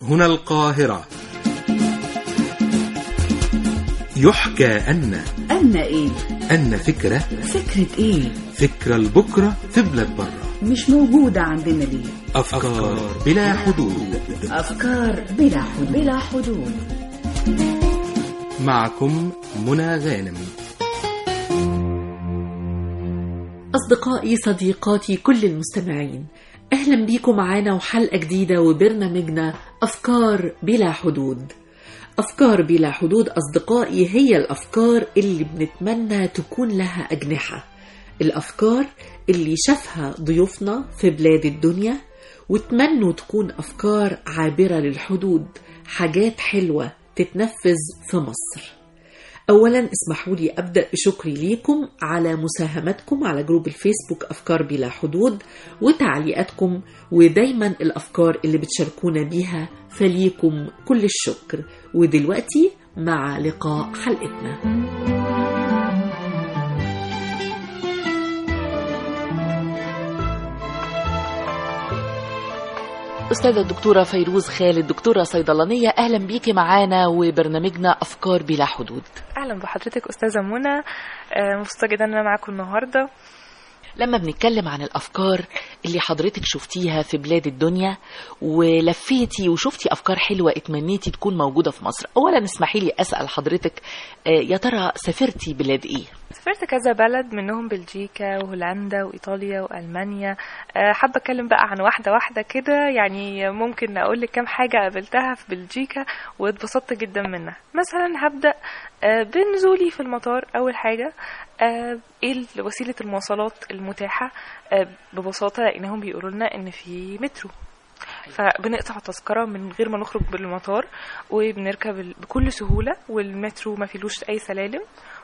هنا القاهرة يحكى أن أن إيه؟ أن فكرة فكرة إيه؟ فكرة لبكرة في بلاد برة مش موجودة عندنا ليه؟ أفكار بلا حدود أفكار بلا حدود بلا حدود معكم منى غانم أصدقائي صديقاتي كل المستمعين أهلا بيكم معانا وحلقة جديدة وبرنامجنا أفكار بلا حدود أفكار بلا حدود أصدقائي هي الأفكار اللي بنتمنى تكون لها أجنحة الأفكار اللي شافها ضيوفنا في بلاد الدنيا وتمنوا تكون أفكار عابرة للحدود حاجات حلوة تتنفذ في مصر أولا اسمحوا لي أبدأ بشكري ليكم على مساهمتكم على جروب الفيسبوك أفكار بلا حدود وتعليقاتكم ودايما الأفكار اللي بتشاركونا بيها فليكم كل الشكر ودلوقتي مع لقاء حلقتنا أستاذة الدكتورة فيروز خالد دكتورة صيدلانية أهلا بيكي معانا وبرنامجنا أفكار بلا حدود اهلا بحضرتك استاذه منى آه، مبسوطه جدا ان انا معاكم النهارده لما بنتكلم عن الأفكار اللي حضرتك شفتيها في بلاد الدنيا ولفيتي وشفتي أفكار حلوة اتمنيتي تكون موجودة في مصر أولا اسمحي لي أسأل حضرتك آه، يا ترى سافرتي بلاد إيه؟ سافرت كذا بلد منهم بلجيكا وهولندا وايطاليا والمانيا آه، حابه اتكلم بقى عن واحده واحده كده يعني ممكن اقول لك كام حاجه قابلتها في بلجيكا واتبسطت جدا منها مثلا هبدا آه، بنزولي في المطار اول حاجه آه، ايه وسيله المواصلات المتاحه آه، ببساطه لانهم بيقولوا لنا ان في مترو فبنقطع تذكرة من غير ما نخرج بالمطار وبنركب ال- بكل سهولة والمترو ما فيلوش أي سلالم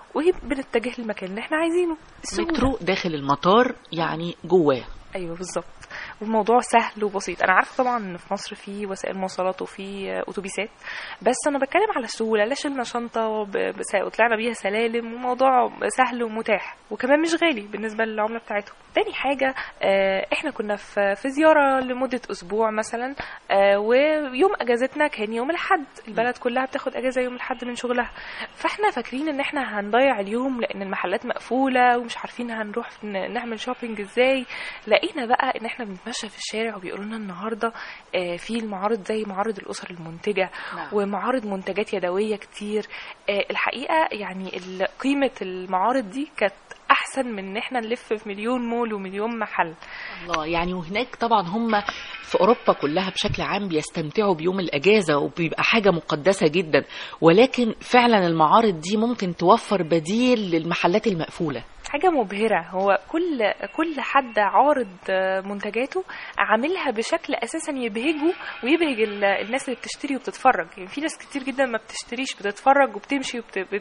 وبنتجه للمكان اللي احنا عايزينه السهولة. مترو داخل المطار يعني جواه ايوه بالظبط والموضوع سهل وبسيط انا عارفه طبعا ان في مصر في وسائل مواصلات وفي اتوبيسات بس انا بتكلم على السهوله لا شلنا شنطه ب- بس- وطلعنا بيها سلالم وموضوع سهل ومتاح وكمان مش غالي بالنسبه للعمله بتاعتهم تاني حاجه آه، احنا كنا في في زياره لمده اسبوع مثلا آه، ويوم اجازتنا كان يوم الاحد البلد كلها بتاخد اجازه يوم الاحد من شغلها فاحنا فاكرين ان احنا هنضيع اليوم لان المحلات مقفوله ومش عارفين هنروح ن- نعمل شوبينج ازاي لقينا بقى ان احنا بنتمشى في الشارع وبيقولوا لنا النهارده آه، في المعارض زي معارض الاسر المنتجه نعم. ومعارض منتجات يدويه كتير آه، الحقيقه يعني ال- قيمه المعارض دي كانت احسن من ان احنا نلف في مليون مول ومليون محل الله يعني وهناك طبعا هم في أوروبا كلها بشكل عام بيستمتعوا بيوم الأجازة وبيبقى حاجة مقدسة جدا ولكن فعلا المعارض دي ممكن توفر بديل للمحلات المقفولة حاجة مبهرة هو كل كل حد عارض آه، منتجاته عاملها بشكل أساسا يبهجه ويبهج ال- الناس اللي بتشتري وبتتفرج يعني في ناس كتير جدا ما بتشتريش بتتفرج وبتمشي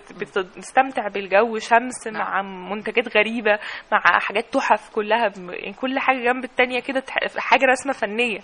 وبتستمتع بالجو شمس مع منتجات غريبة مع حاجات تحف كلها بم- يعني كل حاجة جنب التانية كده تح- حاجة رسمة فنية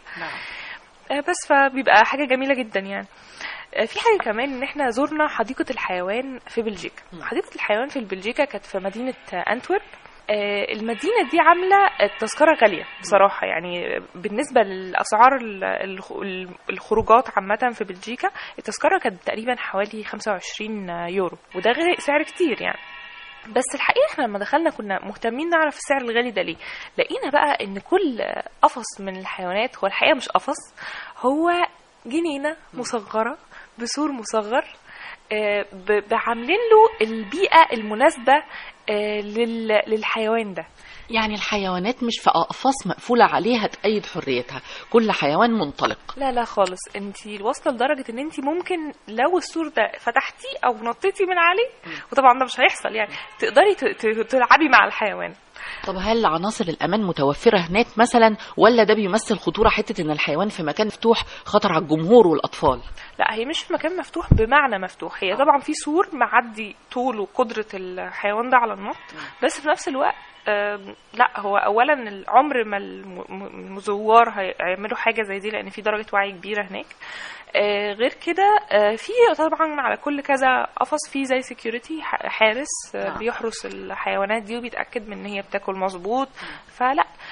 آه، بس فبيبقى حاجة جميلة جدا يعني آه، في حاجة كمان ان احنا زرنا حديقة الحيوان في بلجيكا مم. حديقة الحيوان في بلجيكا كانت في مدينة آه، انتورب آه، المدينة دي عاملة التذكرة غالية بصراحة يعني بالنسبة للأسعار ال- الخ- ال- الخروجات عامة في بلجيكا التذكرة كانت تقريبا حوالي 25 يورو وده غير سعر كتير يعني بس الحقيقة احنا لما دخلنا كنا مهتمين نعرف السعر الغالي ده ليه لقينا بقى ان كل قفص من الحيوانات هو الحقيقة مش قفص هو جنينة مصغرة بسور مصغر آه، ب- بعاملين له البيئة المناسبة آه، لل- للحيوان ده يعني الحيوانات مش في أقفاص مقفولة عليها تأيد حريتها كل حيوان منطلق لا لا خالص انت واصله لدرجه ان انت ممكن لو السور ده فتحتيه او نطيتي من عليه وطبعا ده مش هيحصل يعني تقدري ت- ت- تلعبي مع الحيوان طب هل عناصر الأمان متوفرة هناك مثلا ولا ده بيمثل خطورة حتة إن الحيوان في مكان مفتوح خطر على الجمهور والأطفال لا هي مش في مكان مفتوح بمعنى مفتوح هي طبعا في سور معدي طول وقدرة الحيوان ده على النط بس في نفس الوقت آم، لا هو اولا العمر ما الم- م- المزوار هيعملوا حاجه زي دي لان في درجه وعي كبيره هناك آه، غير كده آه، في طبعا على كل كذا قفص في زي سكيورتي حارس آه، نعم. بيحرس الحيوانات دي وبيتاكد من ان هي بتاكل مظبوط فلا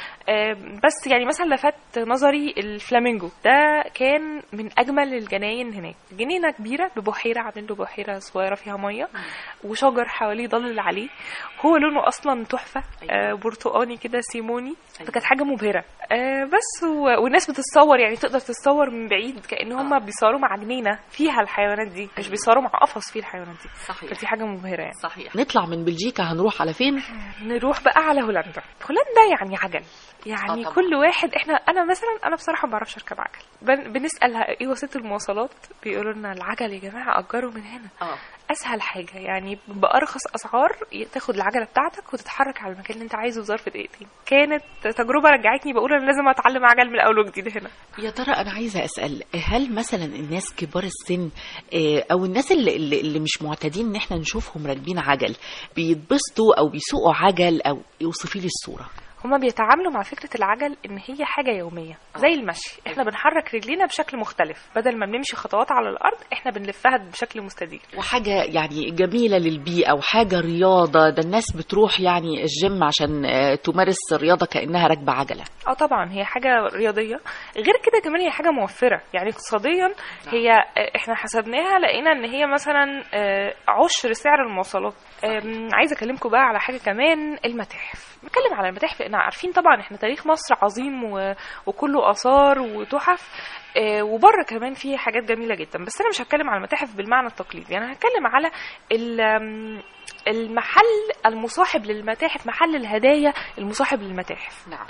آه، بس يعني مثلا لفت نظري الفلامينجو ده كان من اجمل الجناين هناك جنينه كبيره ببحيره عاملين له بحيره صغيره فيها ميه وشجر حواليه ضلل عليه هو لونه اصلا تحفه آه، برتقاني كده سيموني فكانت حاجه مبهره آه، بس و- والناس بتتصور يعني تقدر تتصور من بعيد كان هم بيصوروا مع جنينه فيها الحيوانات دي مش بيصوروا مع قفص فيه الحيوانات دي صحيح كانت دي حاجه مبهره يعني صحيح نطلع من بلجيكا هنروح على فين نروح بقى على هولندا هولندا يعني عجل يعني آه طبعا. كل واحد احنا انا مثلا انا بصراحه ما بعرفش اركب عجل بن- بنسال ايه وسيله المواصلات بيقولوا لنا العجل يا جماعه اجروا من هنا اه اسهل حاجه يعني بارخص اسعار تاخد العجله بتاعتك وتتحرك على المكان اللي انت عايزه في ظرف دقيقتين كانت تجربه رجعتني بقول انا لازم اتعلم عجل من اول وجديد هنا يا ترى انا عايزه اسال هل مثلا الناس كبار السن آه، او الناس اللي, اللي اللي مش معتادين ان احنا نشوفهم راكبين عجل بيتبسطوا او بيسوقوا عجل او يوصفي لي الصوره هما بيتعاملوا مع فكرة العجل إن هي حاجة يومية زي المشي إحنا بنحرك رجلينا بشكل مختلف بدل ما بنمشي خطوات على الأرض إحنا بنلفها بشكل مستدير وحاجة يعني جميلة للبيئة وحاجة رياضة ده الناس بتروح يعني الجيم عشان آه، تمارس الرياضة كأنها راكبة عجلة اه طبعا هي حاجة رياضية غير كده كمان هي حاجة موفرة يعني اقتصاديا هي آه، احنا حسبناها لقينا ان هي مثلا آه، عشر سعر المواصلات آم، عايزة اكلمكم بقى على حاجة كمان المتاحف نتكلم على المتاحف لان عارفين طبعا احنا تاريخ مصر عظيم و- وكله اثار وتحف آه، وبره كمان فيه حاجات جميله جدا بس انا مش هتكلم على المتاحف بالمعنى التقليدي انا هتكلم على ال- آم، المحل المصاحب للمتاحف محل الهدايا المصاحب للمتاحف نعم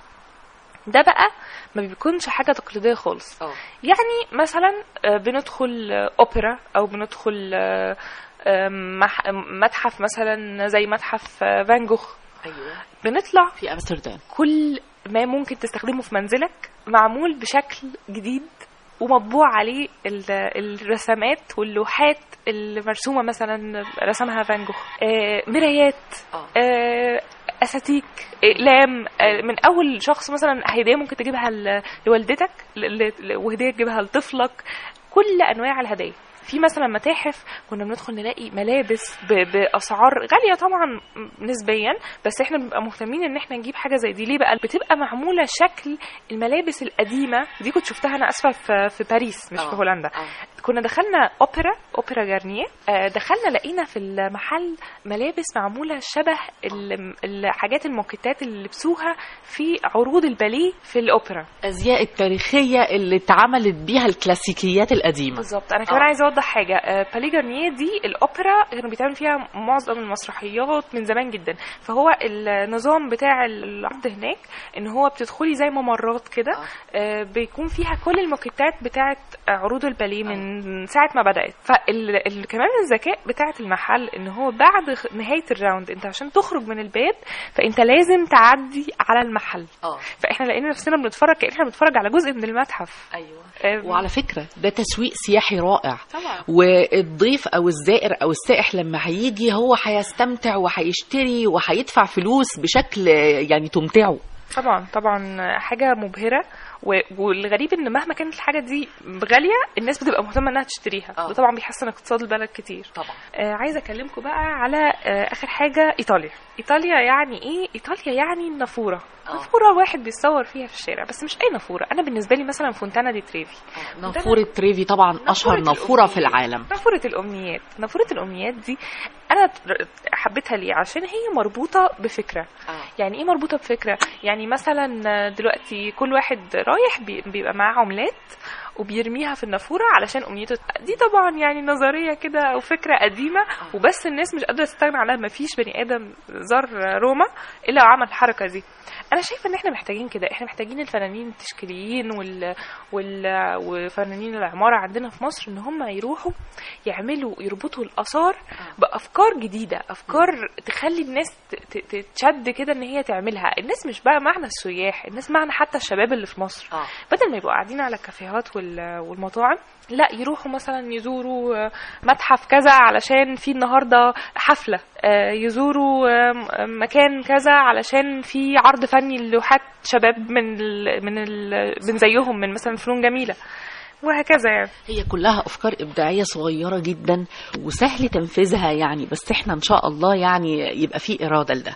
ده بقى ما بيكونش حاجه تقليديه خالص اه يعني مثلا آه، بندخل آه، اوبرا او بندخل آه، آه، مح- متحف مثلا زي متحف آه، فان جوخ ايوه بنطلع في امستردام كل ما ممكن تستخدمه في منزلك معمول بشكل جديد ومطبوع عليه ال- الرسمات واللوحات اللي مرسومه مثلا رسمها فان جوخ آه، مرايات اه آه، اساتيك اقلام آه، من اول شخص مثلا هديه ممكن تجيبها ل- لوالدتك ل- ل- وهديه تجيبها لطفلك كل انواع الهدايا في مثلا متاحف كنا بندخل نلاقي ملابس ب- باسعار غاليه طبعا نسبيا بس احنا بنبقى مهتمين ان احنا نجيب حاجه زي دي ليه بقى بتبقى معموله شكل الملابس القديمه دي كنت شفتها انا اسفه في في باريس مش آه. في هولندا اه كنا دخلنا اوبرا اوبرا جارنيه آه، دخلنا لقينا في المحل ملابس معموله شبه ال- الحاجات الموكيتات اللي لبسوها في عروض الباليه في الاوبرا الازياء التاريخيه اللي اتعملت بيها الكلاسيكيات القديمه بالظبط انا كمان آه. عايزه اوضح حاجه آه، باليه جارنيه دي الاوبرا كانوا بيتعمل فيها معظم المسرحيات من زمان جدا فهو النظام بتاع العرض هناك ان هو بتدخلي زي ممرات كده آه. آه، بيكون فيها كل الموكيتات بتاعه عروض الباليه من ساعه ما بدات فكمان الذكاء بتاعه المحل ان هو بعد خ- نهايه الراوند انت عشان تخرج من الباب فانت لازم تعدي على المحل اه فاحنا لقينا نفسنا بنتفرج كأن احنا بنتفرج على جزء من المتحف ايوه آه، وعلى فكره ده تسويق سياحي رائع طبعا والضيف او الزائر او السائح لما هيجي هو هيستمتع وهيشتري وهيدفع فلوس بشكل يعني تمتعه طبعا طبعا حاجه مبهره و- والغريب ان مهما كانت الحاجه دي غاليه الناس بتبقى مهتمه انها تشتريها آه. ده طبعا بيحسن اقتصاد البلد كتير طبعا آه عايزه اكلمكم بقى على آه اخر حاجه ايطاليا ايطاليا يعني ايه ايطاليا يعني النافوره آه. نافوره واحد بيتصور فيها في الشارع بس مش اي نافوره انا بالنسبه لي مثلا فونتانا دي تريفي نافوره تريفي طبعا اشهر نافوره في الأمنيات. العالم نافورة الأمنيات نافورة الأمنيات دي أنا حبيتها ليه عشان هي مربوطة بفكرة يعني ايه مربوطه بفكره يعني مثلا دلوقتي كل واحد رايح بي- بيبقى معاه عملات وبيرميها في النافوره علشان امنيته تت- دي طبعا يعني نظريه كده او فكره قديمه وبس الناس مش قادره تستغنى عنها ما فيش بني ادم زار روما الا وعمل الحركه دي انا شايفه ان احنا محتاجين كده احنا محتاجين الفنانين التشكيليين وال... وال... وفنانين العماره عندنا في مصر ان هم يروحوا يعملوا يربطوا الاثار بافكار جديده افكار تخلي الناس ت- ت- تتشد كده ان هي تعملها الناس مش بقى معنى السياح الناس معنى حتى الشباب اللي في مصر اه بدل ما يبقوا قاعدين على الكافيهات وال- والمطاعم لا يروحوا مثلا يزوروا آه، متحف كذا علشان في النهارده حفله آه، يزوروا آه، م- مكان كذا علشان في عرض فني للوحات شباب من ال من ال من زيهم من مثلا فنون جميله وهكذا يعني هي كلها افكار ابداعيه صغيره جدا وسهل تنفيذها يعني بس احنا ان شاء الله يعني يبقى في اراده لده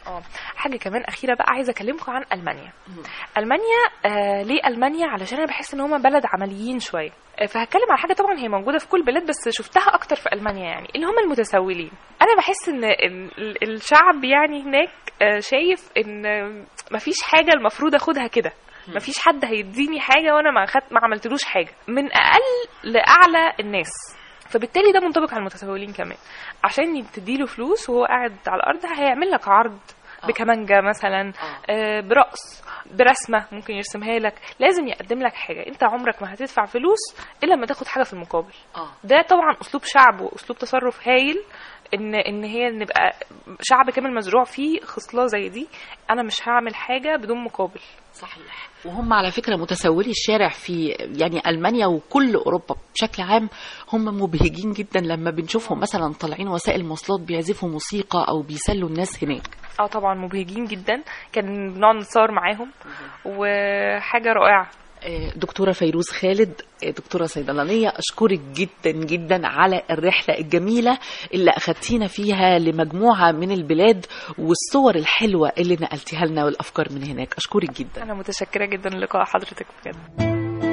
اه حاجه كمان اخيره بقى عايزه اكلمكم عن المانيا المانيا آه ليه المانيا علشان انا بحس ان هم بلد عمليين شويه آه، فهتكلم على حاجه طبعا هي موجوده في كل بلاد بس شفتها اكتر في المانيا يعني اللي هم المتسولين انا بحس ان إن ال- الشعب يعني هناك آه، شايف ان آه، مفيش حاجه المفروض اخدها كده مفيش حد هيديني حاجه وانا ما خدت ما عملتلوش حاجه من اقل لاعلى الناس فبالتالي ده منطبق على المتسولين كمان عشان تديله فلوس وهو قاعد على الارض هيعمل لك عرض بكمانجا مثلا آه، برقص برسمه ممكن يرسمها لك لازم يقدم لك حاجه انت عمرك ما هتدفع فلوس الا لما تاخد حاجه في المقابل اه ده طبعا اسلوب شعب واسلوب تصرف هايل ان ان هي نبقى شعب كامل مزروع فيه خصله زي دي انا مش هعمل حاجه بدون مقابل صحيح وهم على فكرة متسولي الشارع في يعني ألمانيا وكل أوروبا بشكل عام هم مبهجين جدا لما بنشوفهم مثلا طالعين وسائل مواصلات بيعزفوا موسيقى أو بيسلوا الناس هناك اه طبعا مبهجين جدا كان بنقعد نتصور معاهم وحاجه رائعه آه، دكتورة فيروز خالد آه، دكتورة صيدلانية أشكرك جدا جدا على الرحلة الجميلة اللي أخدتينا فيها لمجموعة من البلاد والصور الحلوة اللي نقلتيها لنا والأفكار من هناك أشكرك جدا انا متشكره جدا للقاء حضرتك بجد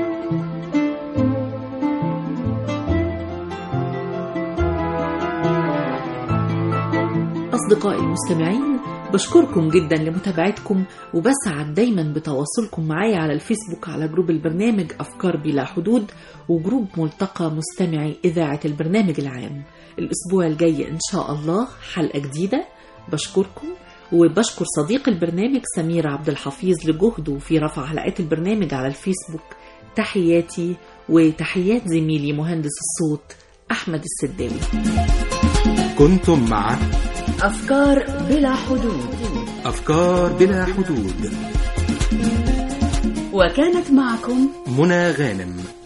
أصدقائي المستمعين بشكركم جدا لمتابعتكم وبسعد دايما بتواصلكم معايا على الفيسبوك على جروب البرنامج أفكار بلا حدود وجروب ملتقى مستمعي إذاعة البرنامج العام الأسبوع الجاي إن شاء الله حلقة جديدة بشكركم وبشكر صديق البرنامج سمير عبد الحفيظ لجهده في رفع حلقات البرنامج على الفيسبوك تحياتي وتحيات زميلي مهندس الصوت أحمد السداوي كنتم مع أفكار بلا حدود أفكار بلا حدود وكانت معكم منى غانم